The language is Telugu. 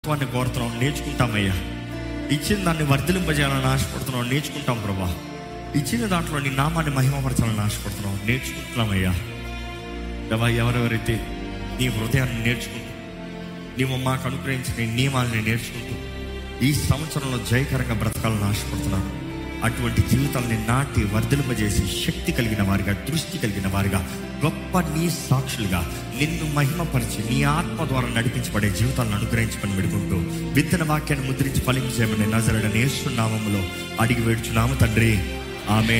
వాడిని కోరుతున్నాం నేర్చుకుంటామయ్యా ఇచ్చిన దాన్ని వర్ధలింపజేయాలని ఆశపడుతున్నాం నేర్చుకుంటాం ప్రభా ఇచ్చిన దాంట్లో నీ నామాన్ని మహిమపరచాలని ఆశపడుతున్నాం నేర్చుకుంటున్నామయ్యా దేవా ఎవరెవరైతే నీ హృదయాన్ని నేర్చుకుంటూ నీవు మాకు అనుగ్రహించిన నీ నియమాలని నేర్చుకుంటూ ఈ సంవత్సరంలో జయకరంగా బ్రతకాలని ఆశపడుతున్నాను అటువంటి జీవితాలని నాటి వర్ధలింపజేసి శక్తి కలిగిన వారిగా దృష్టి కలిగిన వారిగా గొప్ప నీ సాక్షులుగా నిన్ను మహిమపరిచి నీ ఆత్మ ద్వారా నడిపించబడే జీవితాలను అనుగ్రహించమని పెడుకుంటూ విత్తన వాక్యాన్ని ముద్రించి ఫలించేయమని నజరడని నేస్తున్నామములో అడిగి వేడుచున్నాము తండ్రి ఆమె